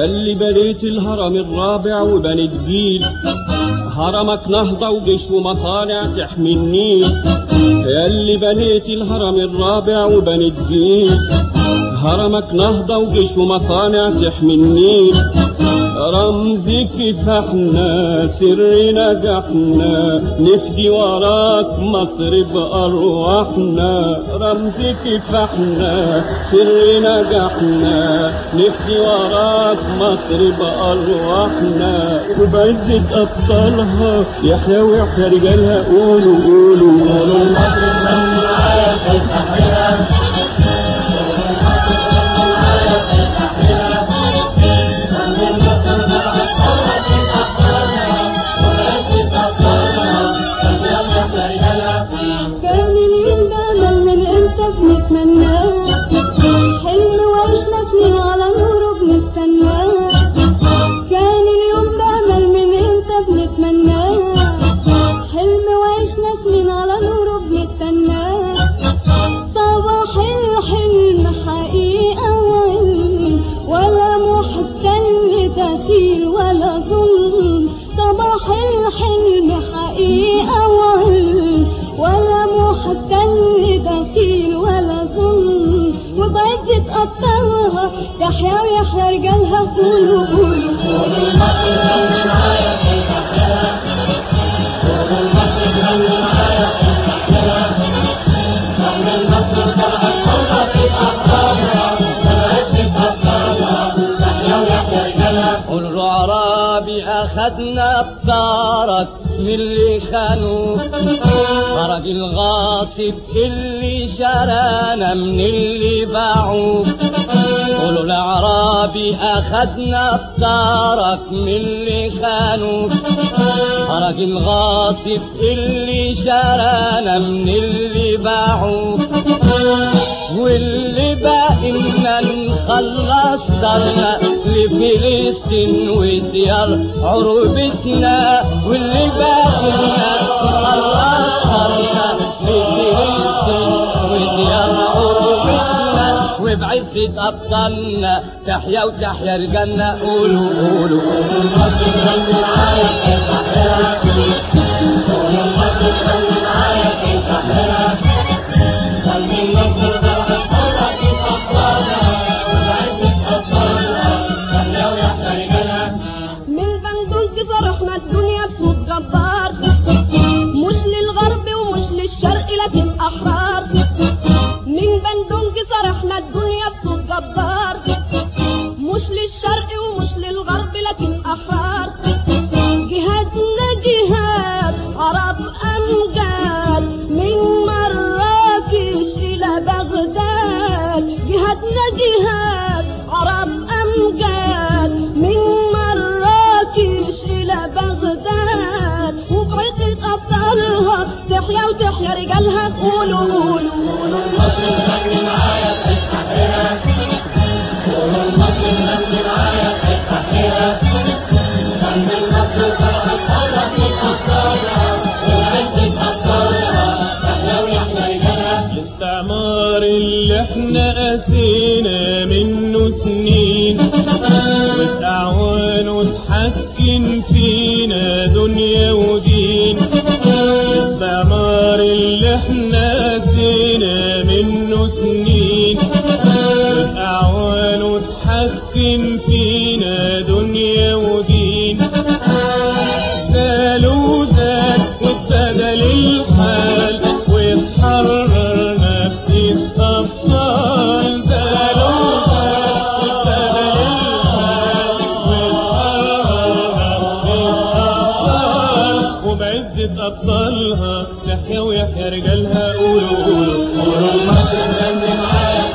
ياللي بنيت الهرم الرابع وبنيت جيل هرمك نهضة وجيش ومصانع تحمي النيل ياللي بنيت الهرم الرابع وبنيت جيل هرمك نهضة وجيش ومصانع تحمي النيل رمزك فاحنا سر نجاحنا نفدي وراك مصر بأرواحنا رمزك فاحنا سر نجاحنا نفدي وراك مصر بأرواحنا وبعزة أبطالها يحيى ويحيى رجالها قولوا قولوا قولوا مصر معايا في التحرير كان اليوم بأمل من امتى بنتمناه حلم وعشنا سنين على نوره بنستناه كان اليوم بأمل من امتى بنتمناه حلم وعشنا سنين على نوره بنستناه صباح الحلم حقيقة وعلم ولا محتل دخيل ولا ظلم صباح الحلم حقيقة وعلم ولا محتل دخيل ولا ظلم وبعزة أبطالها تحيا ويحيا رجالها قولوا قولوا قول عرابي أخدنا بطارك من اللي خانوك خرج الغاصب اللي شرانا من اللي باعوك قولوا الأعرابي أخدنا بطارك من اللي خانوك خرج الغاصب اللي شرانا من اللي باعوك واللي باقي لنا نخلص دارنا لفلسطين وديار عروبتنا واللي باقي لنا نخلص دارنا لفلسطين وديار عروبتنا وبعزة أبطالنا تحيا وتحيا رجالنا قولوا قولوا من بندق صرحنا الدنيا بصوت جبار مش للغرب ومش للشرق لكن أحرار من بندق صرحنا الدنيا بصوت جبار مش للشرق ومش للغرب لكن أحرار جهادنا جهاد عرب أمجاد من مراكش إلى بغداد جهادنا جهاد عرب أمجاد من مراكش إلى بغداد وبعزة أبطالها تحيا وتحيا رجالها قولوا قولوا الاستعمار اللي احنا قاسينا منه سنين والأعوان وتحكم فينا دنيا ودين الاستعمار اللي احنا قاسينا منه سنين والأعوان وتحكم فينا دنيا ودين زالوا زال وابتدى للحال واتحررنا بإيد أبطال زالوا زال وابتدى للحال واتحررنا بإيد أبطال وبعزة أبطالها تحيا ويحيا رجالها قولوا قولوا قولوا مصر غني معايا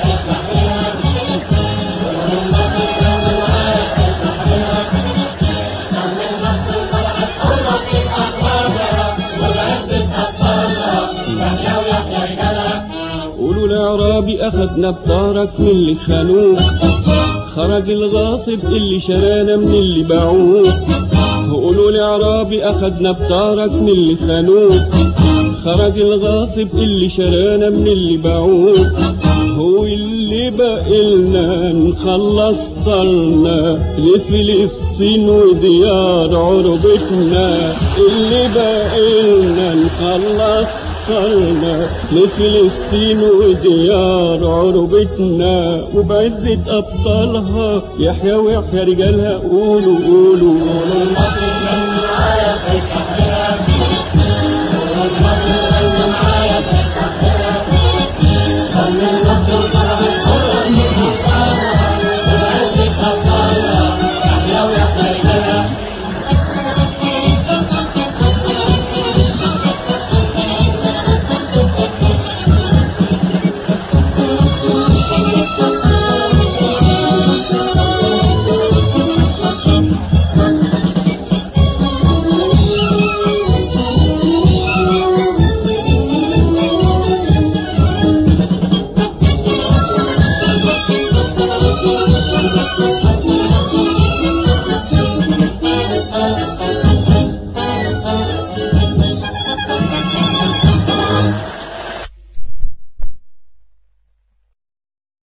قولوا الأعرابي أخدنا بطارك من اللي خانوك خرج الغاصب اللي شرانا من اللي باعوك قولوا الأعرابي أخدنا بطارك من اللي خانوك خرج الغاصب اللي شرانا من اللي باعوك هو اللي بقلنا نخلص طلنا لفلسطين وديار عربتنا اللي بقلنا نخلص طلنا لفلسطين وديار عربتنا وبعزة أبطالها يحيى ويحيى رجالها قولوا قولوا مصر